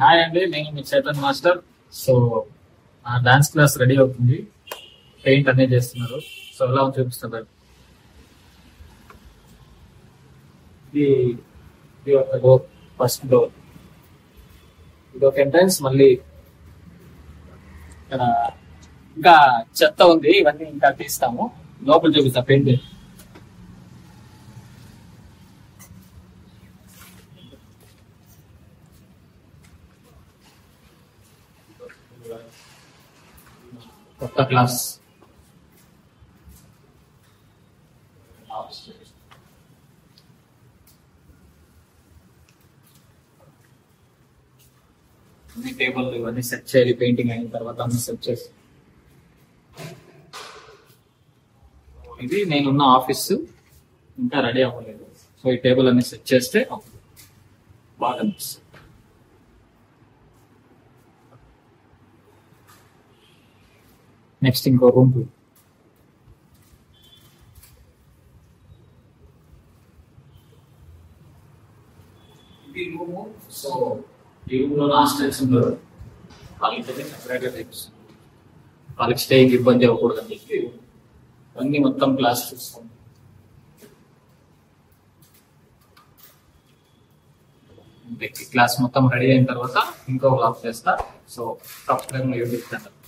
hi అండి నేను మీ చైతన్ మాస్టర్ సో ఆ డాన్స్ క్లాస్ రెడీ అవుతుంది పెయింట్ అనేది చేస్తున్నారు సో ఎలా ఉంది చూపిస్తున్నారు ఇది ఇది ఒక డోర్ ఫస్ట్ డోర్ ఇది ఒక ఎంట్రన్స్ మళ్ళీ ఇక్కడ ఇంకా చెత్త ఉంది ఇవన్నీ ఇంకా తీస్తాము లోపల చూపిస్తా పెయింట్ కొత్త క్లాస్ అన్ని టేబుల్ ఇవన్నీ సెట్ చేయాలి పెయింటింగ్ అయిన తర్వాత అన్ని సెట్ చేసి ఇది నేనున్న ఆఫీస్ ఇంకా రెడీ అవ్వలేదు సో ఈ టేబుల్ అన్ని సెట్ చేస్తే అప్పుడు బాగా అనిపిస్తుంది నెక్స్ట్ ఇంకో రూమ్ ఇది రూమ్ సో ఈ రూమ్ లో హాస్టల్స్ ఉండరు వాళ్ళకి సెపరేట్ గా తెప్పిస్తుంది వాళ్ళకి స్టేయింగ్ ఇబ్బంది అవ్వకూడదు అని చెప్పి అన్ని మొత్తం క్లాస్ చూస్తాం క్లాస్ మొత్తం రెడీ అయిన తర్వాత ఇంకో బ్లాక్ చేస్తా సో సబ్స్క్రైబ్ యూట్యూబ్ ఛానల్